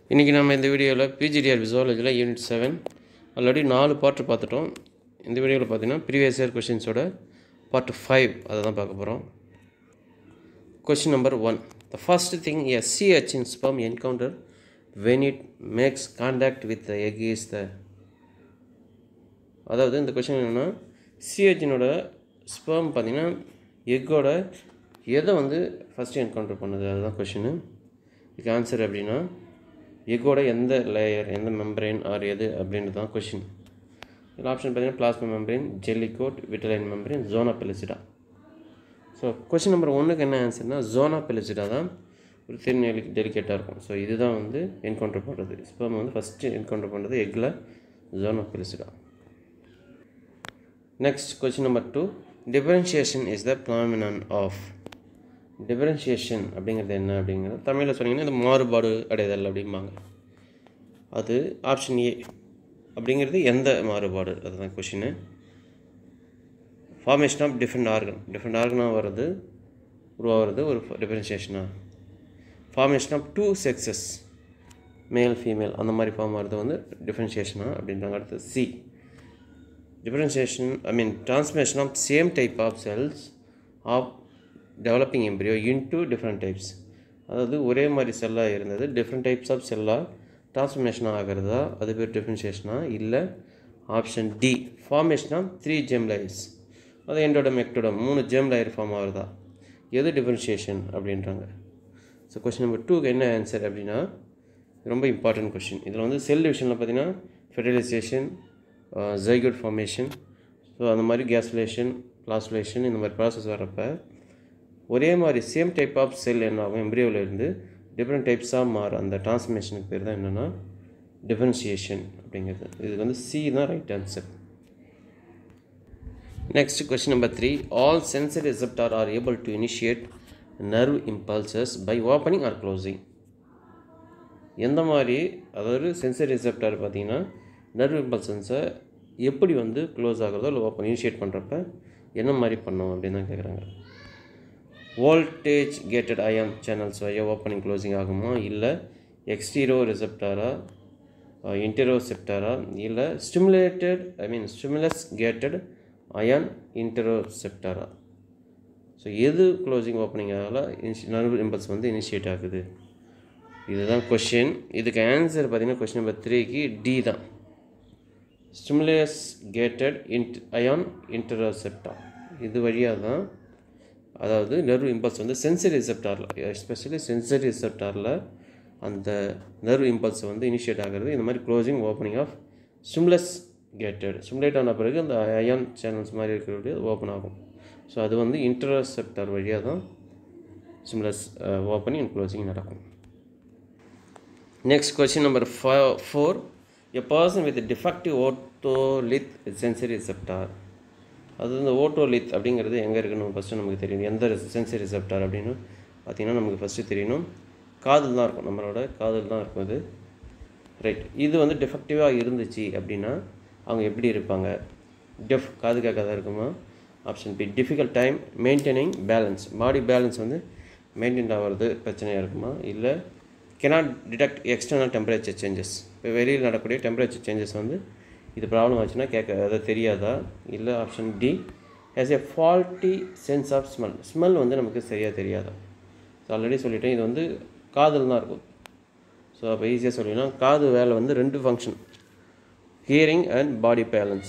இன்றைக்கி நம்ம இந்த வீடியோவில் பிஜிடிஆர் விசுவாலஜியில் யூனிட் செவன் ஆல்ரெடி நாலு பாட்டு பார்த்துட்டோம் இந்த வீடியோவில் பார்த்தீங்கன்னா ப்ரீவியஸ் இயர் கொஷின்ஸோட பார்ட் ஃபைவ் அதை தான் பார்க்க போகிறோம் question number one the first thing a sea urchin sperm encounter when it makes contact with the egg is the அதாவது இந்த கொஷின் என்னென்னா சிஹெச்சினோட ஸ்பெர்ம் பார்த்தீங்கன்னா எக்கோட எதை வந்து ஃபஸ்ட்டு என்கவுண்டர் பண்ணுது அதுதான் கொஷினு இதுக்கு ஆன்சர் அப்படின்னா எக்கோட எந்த லேயர் எந்த மெம்பரைன் ஆர் எது அப்படின்றது தான் கொஷின் இதில் ஆப்ஷன் பார்த்தீங்கன்னா plasma membrane jelly coat vitelline membrane zona pellucida so question number ஒன்றுக்கு என்ன ஆன்சர்னா ஜோனா பெலிசிடா தான் ஒரு திருநெலி டெலிகேட்டாக இருக்கும் ஸோ இதுதான் வந்து என்கவுண்டர் பண்ணுறது ஸ்பெர்ம் வந்து ஃபஸ்ட்டு என்கவுண்டர் பண்ணுறது எக்கில் ஜோனா பெலிசிடா Next, question number two. Differentiation is the phenomenon of differentiation அப்படிங்கிறது என்ன அப்படிங்கிறது தமிழில் சொன்னீங்கன்னா இந்த மாறுபாடு அடைதல் அப்படிம்பாங்க அது ஆப்ஷன் ஏ அப்படிங்கிறது எந்த மாறுபாடு அதுதான் question formation of different organ different ஆர்கனாக வர்றது உருவாகிறது ஒரு டிஃப்ரென்ஷியேஷனாக formation of two sexes male female அந்த மாதிரி ஃபார்ம் ஆகிறது வந்து டிஃப்ரென்ஷியேஷனா அப்படின்றாங்க அடுத்து C differentiation i mean transformation of same type of cells of developing embryo into different types அதாவது ஒரே மாதிரி செல்லாக இருந்தது டிஃப்ரெண்ட் டைப்ஸ் ஆஃப் செல்லாக ட்ரான்ஸ்ஃபர்மேஷன் ஆகிறதா அது பேர் டிஃப்ரென்ஷியேஷனா இல்லை option D formation of three germ layers அது எண்டோடம் எக்டோடம் மூணு ஜெம் லைர் ஃபார்ம் ஆகுறதா எது டிஃப்ரென்ஷியேஷன் அப்படின்றாங்க ஸோ கொஷின் நம்பர் டூக்கு என்ன ஆன்சர் அப்படின்னா ரொம்ப இம்பார்ட்டன்ட் கொஷின் இதில் வந்து செல் டிவிஷனில் பார்த்தீங்கன்னா ஃபெர்டிலைசேஷன் ஜைகோட் ஃபார்மேஷன் ஸோ அந்த மாதிரி கேஸ்லேஷன் பிளாஸ்லேஷன் இந்த மாதிரி ப்ராசஸ் வர்றப்ப ஒரே மாதிரி சேம் டைப் ஆஃப் செல் என்ன ஆகும் எம்ப்ரியோவில் இருந்து டிஃப்ரெண்ட் டைப்ஸாக மாறும் அந்த டிரான்ஸ்ஃபர்மேஷனுக்கு பேர் தான் என்னென்னா டிஃபரன்சியேஷன் அப்படிங்கிறது இது வந்து சி தான் right answer next question number three all sensory receptor are able to initiate nerve impulses by opening or closing எந்த மாதிரி அதாவது சென்சரி ரிசப்டார் பார்த்தீங்கன்னா நர்வ் இம்பல்சன்ஸை எப்படி வந்து க்ளோஸ் ஆகிறதோ இல்லை ஓப்பன் இனிஷியேட் பண்ணுறப்ப என்ன மாதிரி பண்ணோம் அப்படின்னு தான் கேட்குறாங்க வோல்டேஜ் கேட்டட் அயான் சேனல்ஸ் வழியா ஓப்பனிங் க்ளோசிங் ஆகுமா இல்லை எக்ஸ்டீரோ ரிசெப்டாரா இன்டெரோ செப்டாரா இல்லை ஸ்டிமுலேட்டட் ஐ மீன் ஸ்டிமுலஸ் கேட்டட் அயான் இன்டெரோ செப்டாரா ஸோ எது க்ளோசிங் ஓப்பனிங் ஆகல இனிஷி நர்வ் இம்பல்ஸ் வந்து இனிஷியேட் ஆகுது இதுதான் கொஷின் இதுக்கு ஆன்சர் பார்த்தீங்கன்னா கொஷின் நம்பர் த்ரீக்கு டி தான் ஸ்டிமுலேஸ் கேட்டட் இன்ட் அயான் இன்டர்செப்டார் இது வழியாக தான் அதாவது நர்வ் இம்பல்ஸ் வந்து சென்சரி ரிசெப்டாரில் எஸ்பெஷலி சென்சரி ரிசெப்டாரில் அந்த நர்வ் இம்பல்ஸ் வந்து இனிஷியேட் ஆகிறது இந்த மாதிரி closing opening of stimulus gated stimulate ஆன பிறகு அந்த அயான் சேனல்ஸ் மாதிரி இருக்கிறது ஓப்பன் ஆகும் ஸோ அது வந்து இன்டர்செப்டார் வழியாக தான் ஸ்டிமுலஸ் ஓப்பனிங் அண்ட் க்ளோசிங் நடக்கும் next question number four a person with defective otolith sensory receptor அது இந்த ஓட்டோலித் அப்படிங்கிறது எங்கே இருக்குன்னு ஃபஸ்ட்டு நமக்கு தெரியணும் எந்த சென்சரி ரிசெப்டார் அப்படின்னு பார்த்தீங்கன்னா நமக்கு ஃபஸ்ட்டு தெரியணும் காதில் தான் இருக்கும் நம்மளோட காதில் தான் இருக்கும் இது ரைட் இது வந்து டிஃபெக்டிவாக இருந்துச்சு அப்படின்னா அவங்க எப்படி இருப்பாங்க டெஃப் காது கேட்காத இருக்குமா option B difficult time maintaining balance body balance வந்து மெயின்டைன் ஆகிறது பிரச்சனையாக இருக்குமா இல்லை cannot detect external temperature changes இப்போ வெளியில் நடக்கக்கூடிய டெம்பரேச்சர் சேஞ்சஸ் வந்து இது ப்ராப்ளம் ஆச்சுன்னா கேட்க அதை தெரியாதா இல்லை option D has a faulty sense of smell smell வந்து நமக்கு சரியாக தெரியாதா ஸோ ஆல்ரெடி சொல்லிட்டேன் இது வந்து காதில் தான் இருக்கும் ஸோ அப்போ ஈஸியாக சொல்லிடலாம் காது வேலை வந்து ரெண்டு function hearing and body balance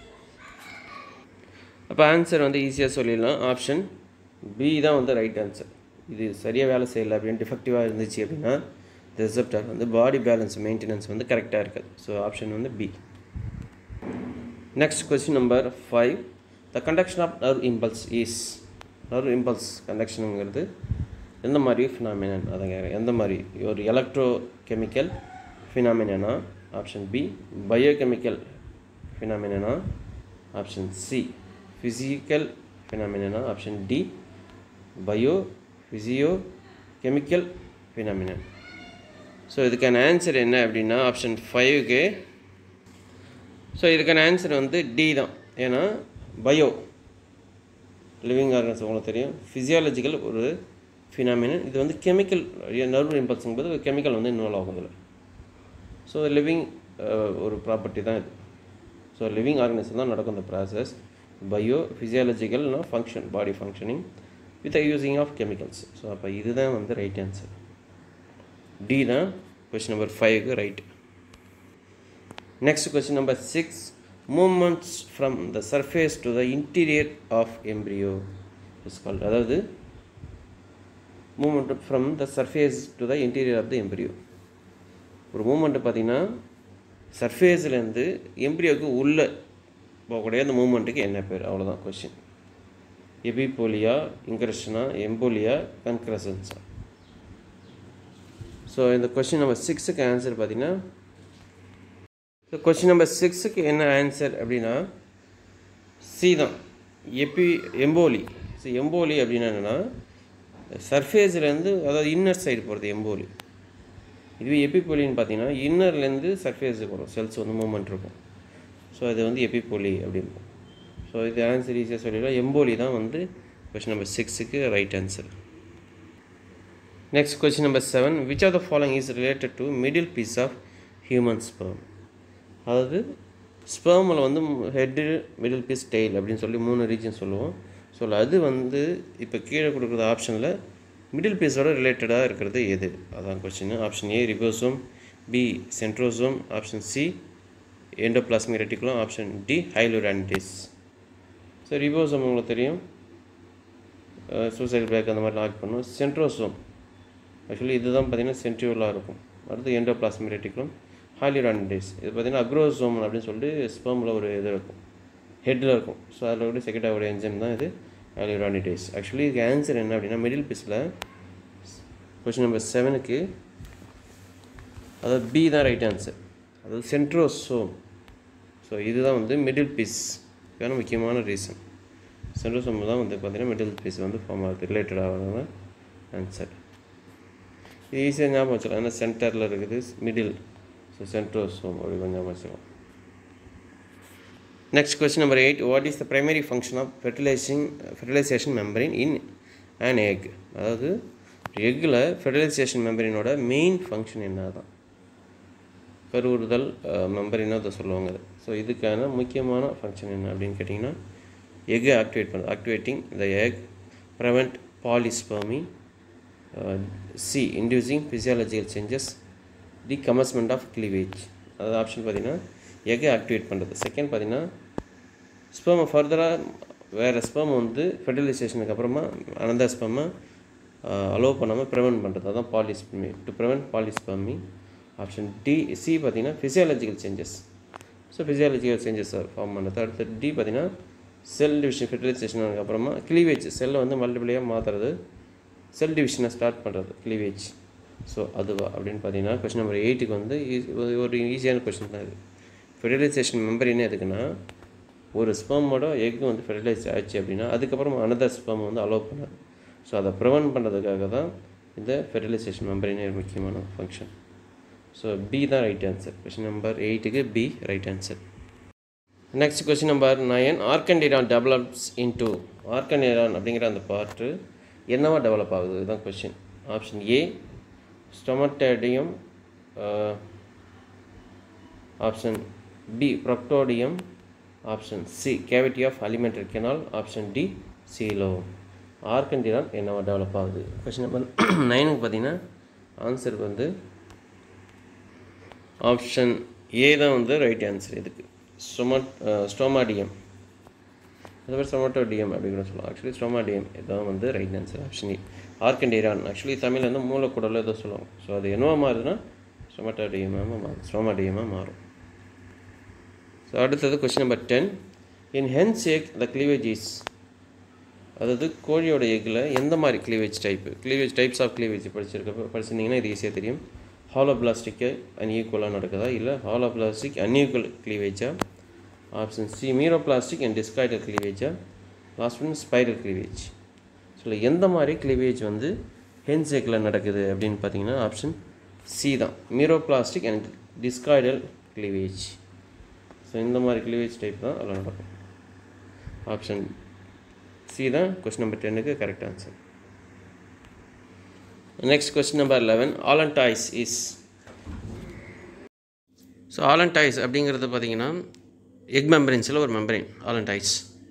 அப்போ ஆன்சர் வந்து ஈஸியாக சொல்லிடலாம் ஆப்ஷன் பி தான் வந்து ரைட் ஆன்சர் இது சரியாக வேலை செய்யலை அப்படின்னு டிஃபெக்டிவாக இருந்துச்சு அப்படின்னா ரிசப்டார் வந்து பாடி பேலன்ஸ் மெயின்டெனன்ஸ் வந்து கரெக்டாக இருக்காது ஸோ ஆப்ஷன் வந்து B next question number five the conduction of nerve impulse is nerve impulse கண்டக்ஷனுங்கிறது எந்த மாதிரி ஃபினாமினன் அதை கேட்குறேன் எந்த மாதிரி ஒரு electro chemical phenomena option B biochemical phenomena option C physical phenomena option D bio physio chemical phenomenon so இதுக்கான answer என்ன அப்படின்னா ஆப்ஷன் ஃபைவ்க்கு ஸோ இதுக்கான ஆன்சர் வந்து டி தான் ஏன்னா பயோ லிவிங் ஆர்கன்ஸ் உங்களுக்கு தெரியும் ஃபிசியாலஜிக்கல் ஒரு ஃபினாமினன் இது வந்து கெமிக்கல் நர்வ் இம்பல்ஸுங்கிறது கெமிக்கல் வந்து இன்வால்வ் ஆகும் இதில் ஸோ லிவிங் ஒரு ப்ராப்பர்ட்டி தான் இது ஸோ லிவிங் ஆர்கனிசம் தான் நடக்கும் இந்த ப்ராசஸ் பயோ ஃபிசியாலஜிக்கல்னா function body functioning with using of chemicals so அப்போ இதுதான் வந்து ரைட் ஆன்சர் டி தான் கொஸ்டின் நம்பர் ஃபைவ்க்கு right next question number six movements from the surface to the interior of embryo is called அதாவது movement from the surface to the interior of the embryo ஒரு movement பார்த்தீங்கன்னா சர்ஃபேஸ்லேருந்து எம்ப்ரியோக்கு உள்ளே போகக்கூடிய அந்த மூமெண்ட்டுக்கு என்ன பேர் அவ்வளோதான் கொஷின் எபிபோலியா இன்க்ரஷனா எம்போலியா கன்க்ரசன்ஸா ஸோ இந்த கொஷின் நம்பர் சிக்ஸுக்கு ஆன்சர் பார்த்தீங்கன்னா ஸோ கொஷின் நம்பர் சிக்ஸுக்கு என்ன ஆன்சர் அப்படின்னா சி தான் எபி எம்போலி ஸோ எம்போலி அப்படின்னா என்னென்னா சர்ஃபேஸ்லேருந்து அதாவது இன்னர் சைடு போகிறது எம்போலி இதுவே எபிபோலின்னு பார்த்தீங்கன்னா இன்னர்லேருந்து சர்ஃபேஸுக்கு வரும் செல்ஸ் வந்து மூமெண்ட் இருக்கும் ஸோ அது வந்து எபிபோலி அப்படின்னு ஸோ இது ஆன்சர் ஈஸியாக சொல்லிடலாம் எம்போலி தான் வந்து கொஷின் நம்பர் சிக்ஸுக்கு right answer next question number seven which of the following is related to middle piece of human sperm அதாவது ஸ்பெர்மில் வந்து ஹெட்டு மிடில் பீஸ் டெய்ல் அப்படின்னு சொல்லி மூணு ரீஜன் சொல்லுவோம் ஸோ அது வந்து இப்போ கீழே கொடுக்குற ஆப்ஷனில் மிடில் பீஸோட ரிலேட்டடாக இருக்கிறது எது அதான் question option A ribosome B centrosome option C endoplasmic reticulum option D hyaluronidase so ribosome உங்களுக்கு தெரியும் சூசைட் பேக் அந்த மாதிரி லாக் பண்ணும் சென்ட்ரோசோம் ஆக்சுவலி இதுதான் பார்த்தீங்கன்னா சென்ட்ரியூலாக இருக்கும் அடுத்து எண்டோபிளாஸ்மிக் ரெட்டிகுலம் ஹாலிரானிடிஸ் இது பார்த்தீங்கன்னா அக்ரோசோம் அப்படின்னு சொல்லிட்டு ஸ்பெர்மில் ஒரு இது இருக்கும் ஹெட்டில் இருக்கும் ஸோ அதில் கூட செகண்ட் ஆகுடைய என்ஜிம் தான் இது ஹாலிரானிடிஸ் ஆக்சுவலி இதுக்கு ஆன்சர் என்ன அப்படின்னா மிடில் பீஸில் கொஷின் நம்பர் செவனுக்கு அதாவது பி தான் ரைட் ஆன்சர் அதாவது சென்ட்ரோசோம் ஸோ இதுதான் வந்து மிடில் பீஸ் இதுக்கான முக்கியமான ரீசன் சென்ட்ரோசோம் தான் வந்து பார்த்தீங்கன்னா மிடில் பீஸ் வந்து ஃபார்ம் ஆகுது ரிலேட்டட் ஆகிறதுனால ஆன்சர் இது ஈஸியாக ஞாபகம் வச்சுக்கலாம் ஏன்னா சென்டரில் இருக்குது மிடில் ஸோ சென்ட்ரோசோம் அப்படி கொஞ்சம் ஞாபகம் வச்சுக்கலாம் next question number eight what is the primary function of fertilizing fertilization membrane in and egg அதாவது எக்கில் ஃபெர்டிலைசேஷன் மெம்பரினோட மெயின் ஃபங்க்ஷன் என்ன தான் கருவுறுதல் மெம்பரினாக அதை சொல்லுவாங்க ஸோ இதுக்கான முக்கியமான ஃபங்க்ஷன் என்ன அப்படின்னு கேட்டிங்கன்னா எக்கை ஆக்டிவேட் பண்ணுறது activating the egg prevent polyspermy C inducing physiological changes the commencement of cleavage அதாவது ஆப்ஷன் பார்த்தீங்கன்னா எக்கை ஆக்டிவேட் பண்ணுறது செகண்ட் பார்த்தீங்கன்னா ஸ்பெர்மை ஃபர்தராக வேறு ஸ்பெர்ம் வந்து ஃபெர்டிலைசேஷனுக்கு அப்புறமா அனந்த ஸ்பெர்மை அலோவ் பண்ணாமல் ப்ரிவெண்ட் பண்ணுறது அதான் polyspermy to prevent polyspermy option D C பார்த்தீங்கன்னா physiological changes so physiological changes form பண்ணுறது அடுத்து டி பார்த்தீங்கன்னா செல் டிவிஷன் ஃபெர்டிலைசேஷனுக்கு அப்புறமா கிளீவேஜ் செல்லை வந்து மல்டிபிளியாக மாற்றுறது செல் டிவிஷனை ஸ்டார்ட் பண்ணுறது கிளீவேஜ் ஸோ அதுவா அப்படின்னு பார்த்தீங்கன்னா கொஸ்டின் நம்பர் எயிட்டுக்கு வந்து ஒரு ஈஸியான கொஸ்டின் தான் இது ஃபெர்டிலைசேஷன் மெம்பர் என்ன எதுக்குன்னா ஒரு ஸ்பெர்மோட எக் வந்து ஃபெர்டிலைஸ் ஆச்சு அப்படின்னா அதுக்கப்புறம் அனதர் ஸ்பெர்ம் வந்து அலோவ் பண்ணாது ஸோ அதை ப்ரிவென்ட் பண்ணுறதுக்காக தான் இந்த ஃபெர்டிலைசேஷன் மெம்பரினே முக்கியமான ஃபங்க்ஷன் ஸோ பி தான் ரைட் ஆன்சர் கொஸ்டின் நம்பர் எயிட்டுக்கு B right answer next question number nine archenteron develops into archenteron அப்படிங்கிற அந்த பார்ட்டு என்னவா டெவலப் ஆகுது இதுதான் question option A stomodeum option B proctodeum option C cavity of alimentary canal option D சீலோ archenteron என்னவா develop ஆகுது question number நைனுக்கு பார்த்தீங்கன்னா ஆன்சர் வந்து ஆப்ஷன் ஏ தான் வந்து ரைட் ஆன்சர் இதுக்கு ஸ்டொமட் ஸ்டோமாடியம் அது பேர் ஸ்டொமட்டோடியம் அப்படி கூட சொல்லலாம் ஆக்சுவலி ஸ்டோமாடியம் இதுதான் வந்து right answer option A archenteron actually தமிழில் வந்து மூலக்கூடல ஏதோ சொல்லுவாங்க ஸோ அது என்னவா மாறுதுன்னா ஸ்டொமட்டோடியமாக மாறும் ஸ்டோமாடியமாக மாறும் ஸோ அடுத்தது question number ten in hen's egg the cleavage is அதாவது கோழியோட எக்கில் எந்த மாதிரி cleavage type cleavage types of cleavage படிச்சிருக்க படிச்சிருந்தீங்கன்னா இது ஈஸியாக தெரியும் ஹாலோபிளாஸ்டிக்கு அன்ஈக்குவலாக நடக்குதா இல்லை ஹாலோபிளாஸ்டிக் அன்ஈக்குவல் கிளீவேஜா option C meroblastic and discoidal கிளீவேஜா last one spiral cleavage so எந்த மாதிரி கிளீவேஜ் வந்து ஹென்சேக்கில் நடக்குது அப்படின்னு பார்த்தீங்கன்னா ஆப்ஷன் சி தான் meroblastic and discoidal cleavage so இந்த மாதிரி கிளீவேஜ் டைப் தான் அதில் நடக்கும் ஆப்ஷன் சி தான் கொஸ்டின் நம்பர் டென்னுக்கு correct answer next question number eleven allantois is so allantois அப்படிங்கிறது பார்த்தீங்கன்னா எக் மெம்பரின்ஸில் ஒரு மெம்பரின் ஆலன்டைஸ்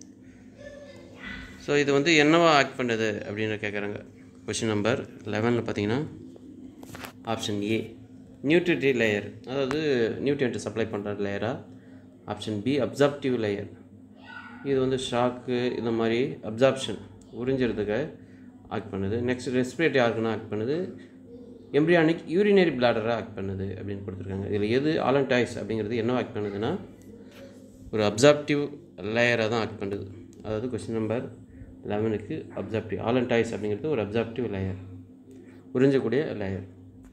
ஸோ இது வந்து என்னவா ஆக்ட் பண்ணுது அப்படின்னு கேட்குறாங்க கொஷின் நம்பர் லெவனில் பார்த்தீங்கன்னா ஆப்ஷன் ஏ நியூட்ரிட்டி லேயர் அதாவது நியூட்ரியன்ட் சப்ளை பண்ணுற லேயரா ஆப்ஷன் பி அப்சார்ப்டிவ் லேயர் இது வந்து ஷாக்கு இந்த மாதிரி அப்சார்ப்ஷன் உறிஞ்சிறதுக்கு ஆக்ட் பண்ணுது நெக்ஸ்ட் ரெஸ்பிரேட்டரி ஆர்கனாக ஆக்ட் பண்ணுது எம்ப்ரியானிக் யூரினரி பிளாடராக ஆக்ட் பண்ணுது அப்படின்னு கொடுத்துருக்காங்க இதில் எது ஆலன்டாய்ஸ் அப்படிங்கிறது என்ன ஆக்ட் பண்ணுதுன்னா ஒரு அப்சார்ப்டிவ் லேயராக தான் ஆக்ட் பண்ணுது அதாவது கொஸ்டின் நம்பர் லெவனுக்கு அப்சார்ப்டிவ் ஆலன்டாய்ஸ் அப்படிங்கிறது ஒரு அப்சார்ப்டிவ் லேயர் உறிஞ்சக்கூடிய layer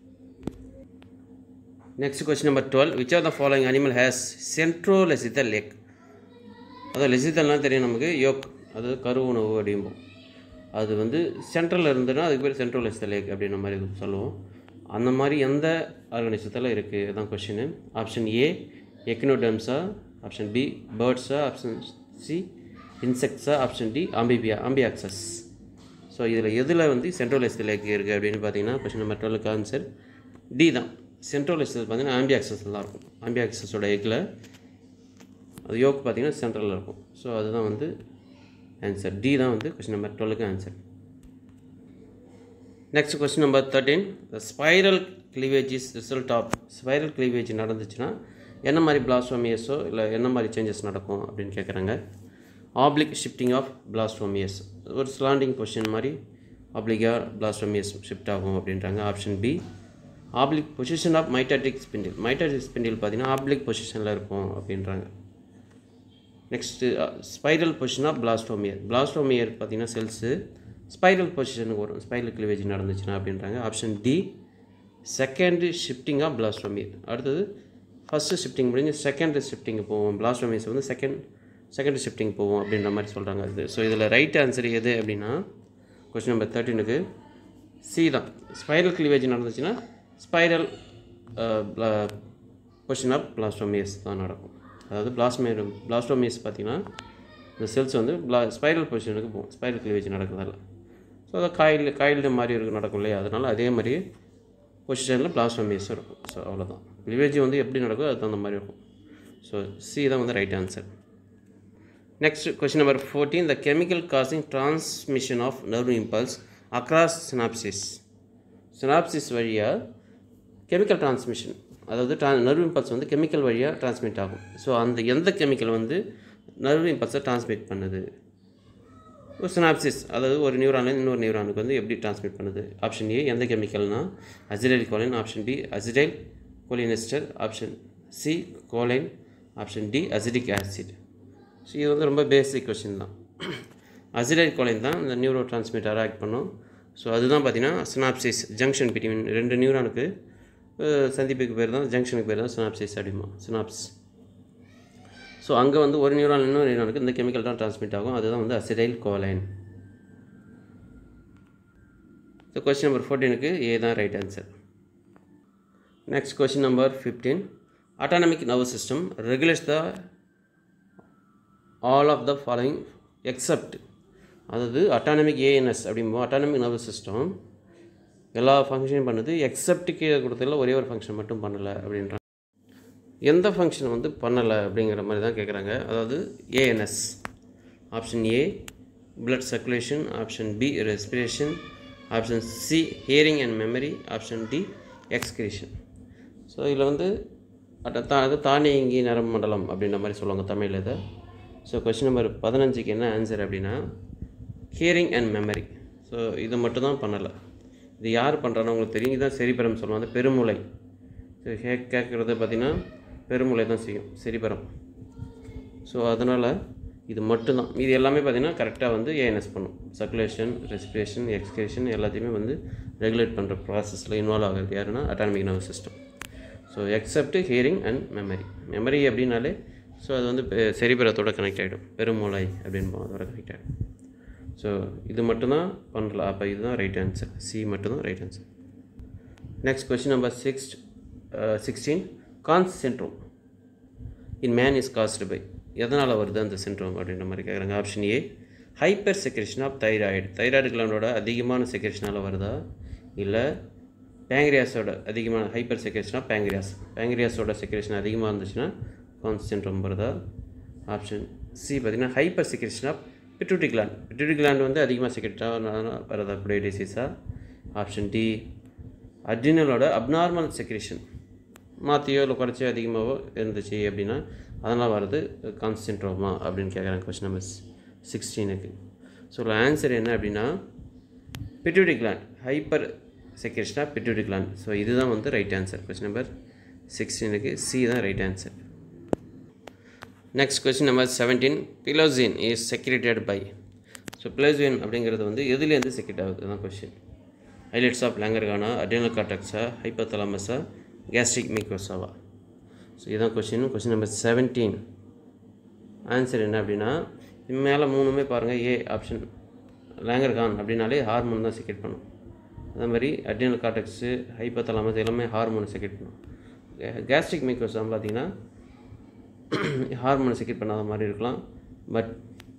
next question number twelve which are the following animal has centro lecithal egg அதாவது லெசித்தல்னால் தெரியும் நமக்கு யோக் அது கரு உணவு அப்படிம்போம் அது வந்து சென்ட்ரலில் இருந்ததுன்னா அதுக்கு பேர் சென்ட்ரல் லெசித்தல் லேக் அப்படின்ற மாதிரி இது சொல்லுவோம் அந்த மாதிரி எந்த ஆர்கனைசத்தில் இருக்குது அதான் கொஷின் ஆப்ஷன் ஏ எக்னோடெம்ஸா ஆப்ஷன் பி பேர்ட்ஸா ஆப்ஷன் சி இன்செக்ட்ஸா option D amphibia amphioxus so இதில் எதில் வந்து சென்ட்ரல் லெசித்தல் லேக் இருக்குது அப்படின்னு பார்த்தீங்கன்னா கொஷின் நம்பர் டுவெலுக்கு ஆன்சர் டி தான் சென்ட்ரல் லெசித்தல் பார்த்தீங்கன்னா ஆம்பியாக்சஸ் தான் இருக்கும் ஆம்பியாக்சஸோட எக்கில் அது யோக் பார்த்தீங்கன்னா சென்ட்ரலில் இருக்கும் ஸோ அதுதான் வந்து ஆன்சர் டி தான் வந்து கொஸ்டின் நம்பர் டுவெலுக்கு answer next question number thirteen the spiral cleavage is result of spiral cleavage நடந்துச்சுன்னா என்ன மாதிரி பிளாஸ்டோமியஸோ இல்லை என்ன மாதிரி சேஞ்சஸ் நடக்கும் அப்படின்னு கேட்குறாங்க ஆப்ளிக் ஷிஃப்டிங் ஆஃப் பிளாஸ்டோமியஸ் ஒரு ஸ்லாண்டிங் கொஸ்டின் மாதிரி ஆப்ளிகா பிளாஸ்டோமியஸ் ஷிஃப்ட் ஆகும் அப்படின்றாங்க option B oblique position of mitotic spindle mitotic spindle பார்த்தீங்கன்னா ஆப்ளிக் பொசிஷனில் இருக்கும் அப்படின்றாங்க next spiral position of blastomere blastomere பார்த்தீங்கன்னா செல்ஸு ஸ்பைரல் பொசிஷனுக்கு வரும் ஸ்பைரல் கிளிவேஜ் நடந்துச்சுன்னா அப்படின்றாங்க option D second shifting of blastomere அடுத்தது ஃபஸ்ட்டு ஷிஃப்டிங் முடிஞ்சு செகண்ட் ஷிஃப்டிங் போவோம் பிளாஸ்டோமியர்ஸ் வந்து செகண்ட் செகண்ட் ஷிஃப்டிங் போவோம் அப்படின்ற மாதிரி சொல்கிறாங்க இது ஸோ இதில் ரைட் ஆன்சர் எது அப்படின்னா கொஸ்டின் நம்பர் தேர்ட்டீனுக்கு சி தான் ஸ்பைரல் கிளிவேஜ் நடந்துச்சுன்னா ஸ்பைரல் பொசிஷன் ஆஃப் பிளாஸ்டோமியஸ் தான் நடக்கும் அதாவது பிளாஸ்மே பிளாஸ்டோமியஸ் பார்த்திங்கன்னா இந்த செல்ஸ் வந்து பிளா ஸ்பைரல் பொசிஷனுக்கு போகும் ஸ்பைரல் கிளிவேஜ் நடக்கிறதால ஸோ அதை காயில் காயில் மாதிரி இருக்கு நடக்கும் இல்லையா அதனால் அதே மாதிரி பொசிஷனில் பிளாஸ்டோமியஸ் இருக்கும் ஸோ அவ்வளோதான் கிளிவேஜ் வந்து எப்படி நடக்குதோ அது தகுந்த மாதிரி இருக்கும் ஸோ சி தான் வந்து right answer next question number fourteen the chemical causing transmission of nerve impulse across synapsis synapsis வழியாக கெமிக்கல் டிரான்ஸ்மிஷன் அதாவது ட்ரா நர்வ் இம்பல்ஸ் வந்து கெமிக்கல் வழியாக டிரான்ஸ்மிட் ஆகும் ஸோ அந்த எந்த கெமிக்கல் வந்து நர்வ் இம்பல்ஸை டிரான்ஸ்மிட் பண்ணுது ஒரு சினாப்சிஸ் அதாவது ஒரு நியூரான்லேருந்து இன்னொரு நியூரானுக்கு வந்து எப்படி டிரான்ஸ்மிட் பண்ணுது ஆப்ஷன் ஏ எந்த கெமிக்கல்னால் acetyl choline option B acetyl cholinester option C choline option D acetic acid so இது வந்து ரொம்ப பேசிக் கொஷின் தான் அசிடைல் கோலைன் தான் இந்த நியூரோ டிரான்ஸ்மிட்டராக ஆக்ட் பண்ணும் ஸோ அதுதான் பார்த்தீங்கன்னா சினாப்சிஸ் ஜங்ஷன் பிட்வீன் ரெண்டு நியூரானுக்கு சந்திப்புக்கு பேர் தான் ஜங்ஷனுக்கு பேர் தான் சினாப்சிஸ் அப்படிமா சினாப்ஸ் ஸோ அங்கே வந்து ஒரு நியூரான் இன்னொரு நியூரானுக்கு இந்த கெமிக்கல் தான் டிரான்ஸ்மிட் ஆகும் அதுதான் வந்து acetyl choline so question number ஃபோர்டீனுக்கு ஏ தான் right answer next question number fifteen autonomic nervous system regulates the all of the following except அதாவது அட்டானமிக் ஏஎன்எஸ் அப்படிம்போது அட்டானமிக் நர்வஸ் சிஸ்டம் எல்லா ஃபங்க்ஷனையும் பண்ணுது எக்ஸப்ட்டுக்கு கொடுத்ததில் ஒரே ஒரு ஃபங்க்ஷன் மட்டும் பண்ணலை அப்படின்றாங்க எந்த ஃபங்க்ஷன் வந்து பண்ணலை அப்படிங்கிற மாதிரி தான் கேட்குறாங்க அதாவது ANS option A blood circulation option B respiration option C hearing and memory option D excretion so இதில் வந்து அட்ட- தா அது தானியங்கி நரம்பு மண்டலம் அப்படின்ற மாதிரி சொல்லுவாங்க தமிழில் இதை ஸோ கொஸ்டின் நம்பர் பதினஞ்சுக்கு என்ன ஆன்சர் அப்படின்னா ஹியரிங் அண்ட் மெமரி ஸோ இது மட்டும் தான் பண்ணலை இது யார் பண்ணுறான்னு உங்களுக்கு தெரியும் இதுதான் செரிபரம் சொல்லுவாங்க பெருமூளை ஸோ ஹே கேட்குறது பார்த்திங்கன்னா பெருமூளை தான் செய்யும் செரிபரம் ஸோ அதனால் இது மட்டும்தான் இது எல்லாமே பார்த்திங்கன்னா கரெக்டாக வந்து ஏஎன்எஸ் பண்ணும் சர்க்குலேஷன் ரெஸ்பிரேஷன் எக்ஸ்கிரேஷன் எல்லாத்தையுமே வந்து ரெகுலேட் பண்ணுற ப்ராசஸில் இன்வால்வ் ஆகுறது யாருன்னா autonomic nervous system so except hearing and memory memory அப்படின்னாலே ஸோ அது வந்து பெ- செரிபரத்தோட கனெக்ட் ஆகிடும் பெருமூளை அப்படின்போம் அதோட கனெக்ட் ஆகிடும் ஸோ இது மட்டும்தான் பண்ணல அப்போ இதுதான் ரைட் ஆன்சர் சி மட்டும்தான் right answer next question number six sixteen Conn's syndrome in man is caused by எதனால் வருது அந்த சின்ட்ரோம் அப்படின்ற மாதிரி கேட்குறாங்க option A hyper secretion of thyroid thyroid கிளாண்டோட அதிகமான செக்ரேஷனால் வருதா இல்லை பேங்க்ரியாஸோட அதிகமான ஹைப்பர் செக்ரேஷனாக பேங்க்ரியாஸ் பேங்க்ரியாஸோட செக்ரேஷன் அதிகமாக இருந்துச்சுன்னா கான்ஸ் சின்ட்ரோம் வருதா ஆப்ஷன் சி பார்த்தீங்கன்னா hyper secretion of pituitary gland pituitary gland வந்து அதிகமாக செக்ரேட்டாக வரதா கூடிய டிசீஸா ஆப்ஷன் டி அட்ரினலோட அப்நார்மல் செக்ரேஷன் மாற்றியோ இல்லை குறைச்சியோ அதிகமாகவோ இருந்துச்சு அப்படின்னா அதனால் வர்றது கான்சென்ட்ரோமா அப்படின்னு கேட்குறாங்க கொஸ்டின் நம்பர் சிக்ஸ்டீனுக்கு ஸோ ஆன்சர் என்ன அப்படின்னா பிட்யூட்டி கிளாண்ட் ஹைப்பர் செக்ரேஷனாக பிட்யூட்டி கிளாண்ட் ஸோ இதுதான் வந்து ரைட் ஆன்சர் கொஸ்டின் நம்பர் சிக்ஸ்டீனுக்கு சி தான் right answer next question number seventeen பிலோசின் இஸ் செக்ரேட்டட் பை ஸோ பிலோசின் அப்படிங்கிறது வந்து எதுலேருந்து செக்ரேட் ஆகுது தான் கொஸ்டின் ஹைலைட்ஸ் ஆஃப் லேங்கர்கானா அட்ரினல் கார்டக்ஸா ஹைப்போதலாமஸா கேஸ்ட்ரிக் மிக்கோசாவா ஸோ இதுதான் question question number seventeen answer என்ன அப்படின்னா இது மேலே மூணுமே பாருங்கள் ஏ ஆப்ஷன் லேங்கர்கான் அப்படின்னாலே ஹார்மோன் தான் செக்ரேட் பண்ணும் அதே மாதிரி அட்ரினல் கார்டக்ஸு ஹைப்போதலாமஸ் எல்லாமே ஹார்மோனை செக்ரேட் பண்ணும் கேஸ்ட்ரிக் மிக்கோசாம் பார்த்தீங்கன்னா ஹார்மோனை செக்ரேட் பண்ணாத மாதிரி இருக்கலாம் பட்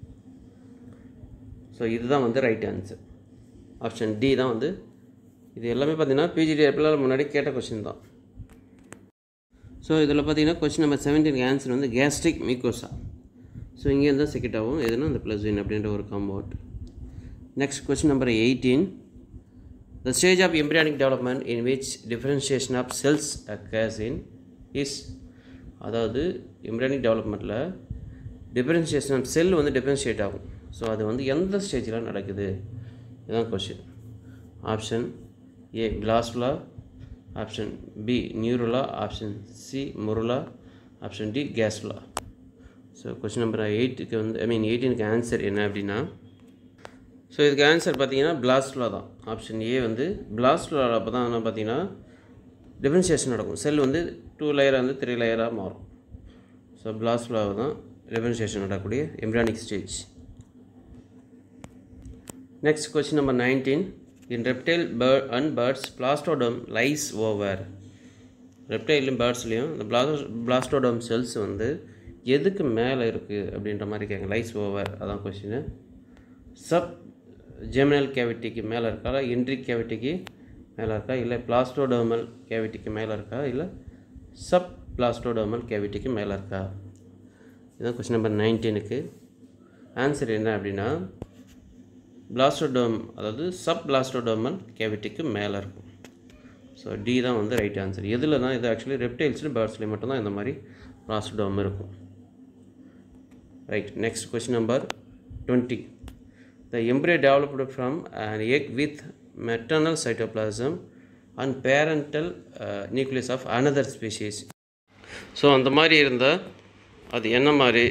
ஸோ இதுதான் வந்து ரைட் ஆன்சர் ஆப்ஷன் டி தான் வந்து இது எல்லாமே பார்த்தீங்கன்னா பிஜிடி எப்படிலாம் முன்னாடி கேட்ட கொஸ்டின் தான் ஸோ இதில் பார்த்தீங்கன்னா கொஸ்டின் நம்பர் செவன்டீன் ஆன்சர் வந்து கேஸ்ட்ரிக் மிக்கோசா ஸோ இங்கே இருந்தால் செகண்ட் ஆகும் எதுனா இந்த ப்ளஸ் அப்படின்ற ஒரு compound next question number eighteen the stage of embryonic development in which differentiation of cells occurs in is அதாவது எம்ப்ரியானிக் டெவலப்மெண்ட்டில் டிஃப்ரென்ஷியேஷன் ஆஃப் செல் வந்து டிஃப்ரென்ஷியேட் ஆகும் ஸோ அது வந்து எந்த ஸ்டேஜில் நடக்குது இதுதான் question option A blastula option B neurula option C morula option D gastrula so question number எயிட்டுக்கு வந்து ஐ மீன் எயிட்டீனுக்கு ஆன்சர் என்ன அப்படின்னா ஸோ இதுக்கு ஆன்சர் பார்த்தீங்கன்னா பிளாஸ்லா தான் ஆப்ஷன் ஏ வந்து பிளாஸ்லா அப்போ தான் என்ன பார்த்தீங்கன்னா டிஃபரன்ஷியேஷன் நடக்கும் செல் வந்து டூ லேயராக வந்து த்ரீ லேயராக மாறும் ஸோ பிளாஸ்லாவை தான் டிஃபரன்ஷியேஷன் நடக்கக்கூடிய embryonic stage next question number nineteen in reptile bird and birds blastoderm lies over ரெப்டைலும் பேர்ட்ஸ்லேயும் இந்த பிளாஸ் பிளாஸ்டோடம் செல்ஸ் வந்து எதுக்கு மேலே இருக்குது அப்படின்ற மாதிரி கேட்குங்க லைஸ் ஓவர் அதான் கொஸ்டின் சப் ஜெமினல் கேவிட்டிக்கு மேலே இருக்கா இல்லை இன்ட்ரிக் கேவிட்டிக்கு மேலே இருக்கா இல்லை பிளாஸ்டோடர்மல் கேவிட்டிக்கு மேலே இருக்கா இல்லை சப் பிளாஸ்டோடர்மல் கேவிட்டிக்கு மேலே இருக்கா இதுதான் கொஸ்டின் நம்பர் நைன்டீனுக்கு ஆன்சர் என்ன அப்படின்னா பிளாஸ்டோடோம் அதாவது சப் பிளாஸ்டோடோமல் கேவிட்டிக்கு மேலே இருக்கும் ஸோ டி தான் வந்து ரைட் ஆன்சர் எதில் தான் இது ஆக்சுவலி ரெப்டைல்ஸ்லையும் பேர்ட்ஸ்லையும் மட்டும்தான் இந்த மாதிரி பிளாஸ்டோடோம் இருக்கும் right next question number twenty the embryo developed from an egg with maternal cytoplasm and parental uh, nucleus of another species so அந்த மாதிரி இருந்தால் அது என்ன மாதிரி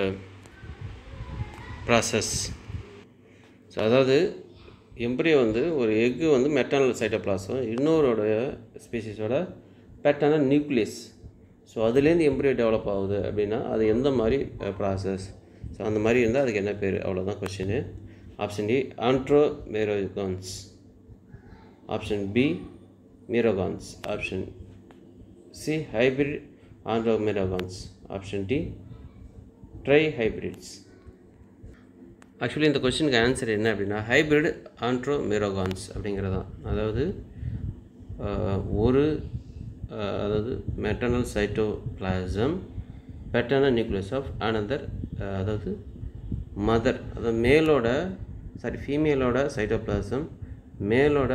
ப்ராசஸ் ஸோ அதாவது எம்ப்ரியோ வந்து ஒரு எக்கு வந்து மெட்டர்னல் சைட்டோபிளாசம் இன்னொருடைய ஸ்பீசிஸோட பேட்டர்னல் நியூக்ளியஸ் ஸோ அதுலேருந்து எம்ப்ரியோ டெவலப் ஆகுது அப்படின்னா அது எந்த மாதிரி ப்ராசஸ் ஸோ அந்த மாதிரி இருந்தால் அதுக்கு என்ன பேர் அவ்வளோதான் question option D andromerogons option B merogons option C hybrid andromerogons option D tri hybrids actually இந்த கொஸ்டினுக்கு ஆன்சர் என்ன அப்படின்னா ஹைப்ரிட் ஆண்ட்ரோமேரோகான்ஸ் அப்படிங்கிறது தான் அதாவது ஆஹ், ஒரு ஆஹ், அதாவது maternal cytoplasm paternal nucleus of another அதாவது மதர் அதாவது மேலோட சாரி ஃபீமேலோட சைட்டோபிளாசம் மேலோட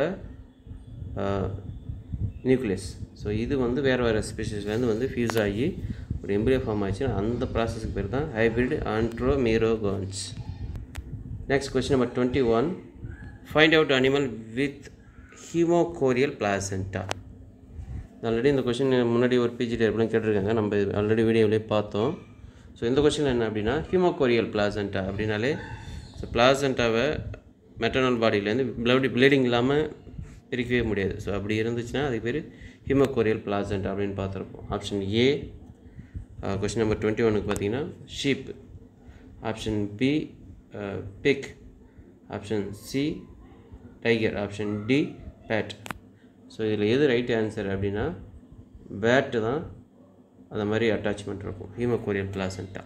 நியூக்ளியஸ் ஸோ இது வந்து வேறு வேறு ஸ்பீஷஸ்லேருந்து வந்து ஃபியூஸ் ஆகி ஒரு எம்பிரியோ ஃபார்ம் ஆச்சுன்னா அந்த ப்ராசஸ்க்கு பேர் தான் hybrid andromerogons Next question number 21. Find out animal with hemocorial placenta. Already இந்த கொஷின் முன்னாடி ஒரு பிஜி டேபிளும் கேட்டிருக்காங்க நம்ம ஆல்ரெடி வீடியோவிலே பார்த்தோம் ஸோ இந்த கொஷின் என்ன அப்படின்னா ஹிமோகோரியல் பிளாசண்டா அப்படின்னாலே ஸோ பிளாசண்டாவை மெட்டர்னல் பாடியிலேருந்து ப்ளட் ப்ளீடிங் இல்லாமல் பிரிக்கவே முடியாது ஸோ அப்படி இருந்துச்சுன்னா அதுக்கு பேர் ஹிமோகோரியல் பிளாசண்டா அப்படின்னு பார்த்துருப்போம் option A question number twenty ஒனுக்கு பார்த்தீங்கன்னா sheep option B pig option C tiger option D bat so இதில் எது ரைட் ஆன்சர் அப்படின்னா பேட்டு தான் அந்த மாதிரி அட்டாச்மெண்ட் இருக்கும் hemochorial placenta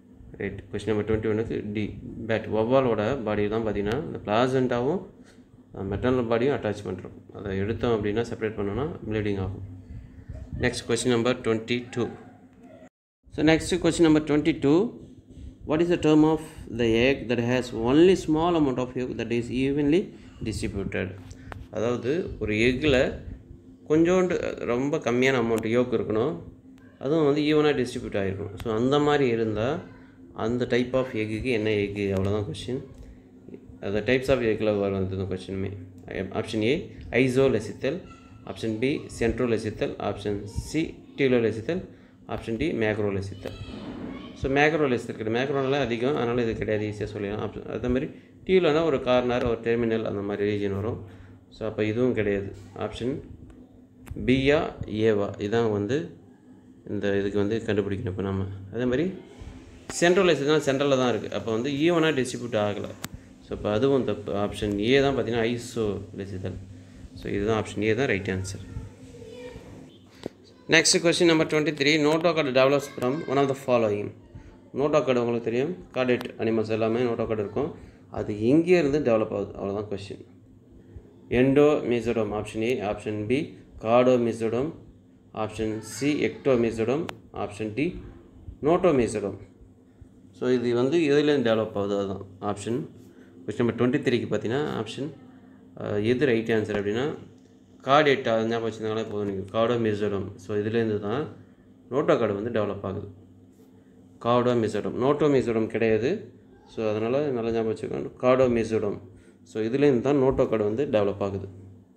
right question number twenty ஒனுக்கு டி பேட் ஒவ்வாலோட பாடி தான் பார்த்தீங்கன்னா இந்த பிளாசண்டாவும் மெட்டர்னல் பாடியும் அட்டாச் பண்ணுறோம் அதை எடுத்தோம் அப்படின்னா செப்பரேட் பண்ணோன்னா ப்ளீடிங் ஆகும் next question number twenty two so next question number twenty two what is the term of the egg that has only small amount of yolk that is evenly distributed அதாவது ஒரு எக்கில் கொஞ்சோண்டு ரொம்ப கம்மியான amount yoke இருக்கணும் அதுவும் வந்து ஈவனாக distribute ஆகிருக்கணும் so அந்த மாதிரி இருந்தால் அந்த டைப் ஆஃப் எக்குக்கு என்ன எக்கு அவ்வளோதான் கொஷின் அந்த டைப்ஸ் ஆஃப் எக்கில் வரும் இந்த கொஷினுமே option A isolecithal option B centrolecithal option C telolecithal option D macrolecithal so macrolecithal கிடையாது மேக்ரோலாம் அதிகம் அதனால் இது கிடையாது ஈஸியாக சொல்லிடலாம் ஆப்ஷன் அதே மாதிரி டீலோனா ஒரு கார்னர் ஒரு டெர்மினல் அந்த மாதிரி ரீஜன் வரும் ஸோ அப்போ இதுவும் கிடையாது ஆப்ஷன் பியா ஏவா இதான் வந்து இந்த இதுக்கு வந்து கண்டுபிடிக்கணும் இப்போ நம்ம அதே மாதிரி சென்ட்ரல் லெசித்தல் சென்ட்ரலில் தான் இருக்குது அப்போ வந்து ஈவனாக டிஸ்ட்ரிபியூட் ஆகலை ஸோ இப்போ அதுவும் தப்பு ஆப்ஷன் ஏ தான் பார்த்தீங்கன்னா ஐசோ லெசித்தல் ஸோ இதுதான் ஆப்ஷன் ஏ தான் right answer next question number twenty three notochord develops from one of the following notochord உங்களுக்கு தெரியும் கார்டேட் அனிமல்ஸ் எல்லாமே நோட்டோ கார்டு இருக்கும் அது எங்கே இருந்து டெவலப் ஆகுது அவ்வளோதான் question endomesoderm option A option B chordamesoderm option C ectomesoderm option D notomesoderm so இது வந்து எதுலேருந்து டெவலப் ஆகுது அதுதான் ஆப்ஷன் கொஸ்டின் நம்பர் டுவெண்ட்டி த்ரீக்கு பார்த்தீங்கன்னா ஆப்ஷன் எது ரைட் ஆன்சர் அப்படின்னா கார்டேட் அது ஞாபகம் வச்சுருந்தாங்களே போதும் நீங்கள் கார்டோ மிசோடம் ஸோ இதுலேருந்து தான் நோட்டோ கார்டு வந்து டெவலப் ஆகுது கார்டோ மிசோடம் நோட்டோ மிசோடம் கிடையாது ஸோ அதனால் நல்லா ஞாபகம் வச்சுக்கோங்க கார்டோ மிசோடம் ஸோ இதுலேருந்து தான் நோட்டோ கார்டு வந்து டெவலப் ஆகுது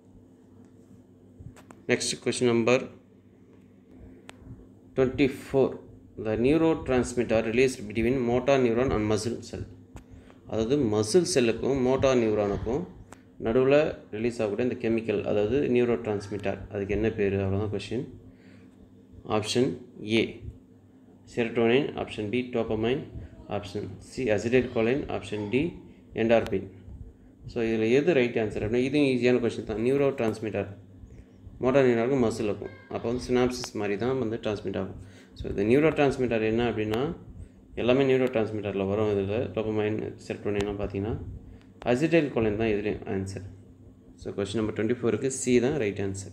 next question number twenty four the neurotransmitter release between motor neuron and muscle cell அதாவது மசில் செல்லுக்கும் மோட்டார் நியூரானுக்கும் நடுவில் ரிலீஸ் ஆகக்கூடிய இந்த கெமிக்கல் அதாவது நியூரோ டிரான்ஸ்மிட்டர் அதுக்கு என்ன பேர் அவ்வளோதான் question option A serotonin option B dopamine option C acetyl choline option D endorphin so இதில் எது ரைட் ஆன்சர் அப்படின்னா இதுவும் ஈஸியான கொஷின் தான் நியூரோ டிரான்ஸ்மிட்டர் மோட்டார் நியூரானுக்கும் மசில் இருக்கும் அப்போ வந்து சினாப்சிஸ் மாதிரி தான் வந்து டிரான்ஸ்மிட் ஆகும் ஸோ இந்த நியூரோ டிரான்ஸ்மிட்டர் என்ன அப்படின்னா எல்லாமே நியூரோ டிரான்ஸ்மிட்டரில் வரும் இதில் டோப்பமைன் செரட்டோனின்லாம் பார்த்தீங்கன்னா அசிடைல் கோலின் தான் இதுலேயும் answer so question number twenty ஃபோருக்கு சி தான் right answer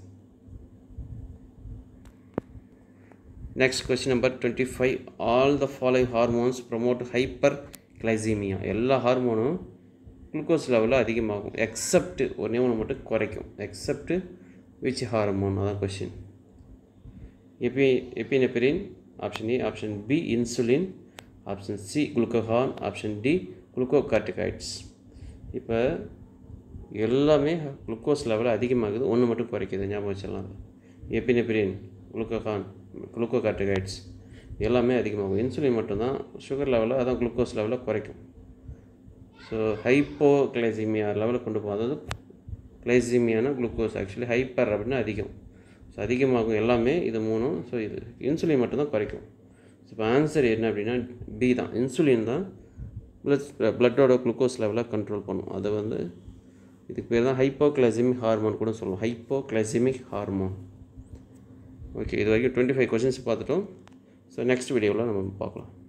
next question number twenty five all the following hormones promote hyperglycemia எல்லா ஹார்மோனும் குளுக்கோஸ் லெவலில் அதிகமாகும் எக்ஸப்ட் ஒன்றே ஒன்று மட்டும் குறைக்கும் எக்ஸப்ட் விச் ஹார்மோன் அதான் கொஷின் எப்பி epinephrine option A option B insulin option C glucagon option D glucocorticoids இப்போ எல்லாமே குளுக்கோஸ் லெவல் அதிகமாகுது ஒன்று மட்டும் குறைக்குது ஞாபகம் வச்சிடலாம் எப்பினெப்பிரின் குளுக்கோகான் குளுக்கோகார்டிகாய்ட்ஸ் எல்லாமே அதிகமாகும் இன்சுலின் மட்டும்தான் சுகர் லெவலில் அதான் குளுக்கோஸ் லெவலில் குறைக்கும் ஸோ ஹைப்போ கிளைசிமியா லெவலில் கொண்டு போகும் அதாவது கிளைசிமியான குளுக்கோஸ் ஆக்சுவலி ஹைப்பர் அப்படின்னா அதிகம் ஸோ அதிகமாகும் எல்லாமே இது மூணும் ஸோ இது இன்சுலின் மட்டும்தான் குறைக்கும் ஸோ இப்போ ஆன்சர் என்ன அப்படின்னா பி தான் இன்சுலின் தான் ப்ளஸ் பிளட்டோட குளுக்கோஸ் லெவலை கண்ட்ரோல் பண்ணும் அதை வந்து இதுக்கு பேர் தான் ஹைப்போக்ளைசிமிக் ஹார்மோன் கூட சொல்லுவோம் ஹைப்போக்ளைசிமிக் ஹார்மோன் ஓகே இது வரைக்கும் டுவெண்ட்டி ஃபைவ் கொஷின்ஸ் பார்த்துட்டோம் ஸோ நெக்ஸ்ட் வீடியோவில் நம்ம பார்க்கலாம்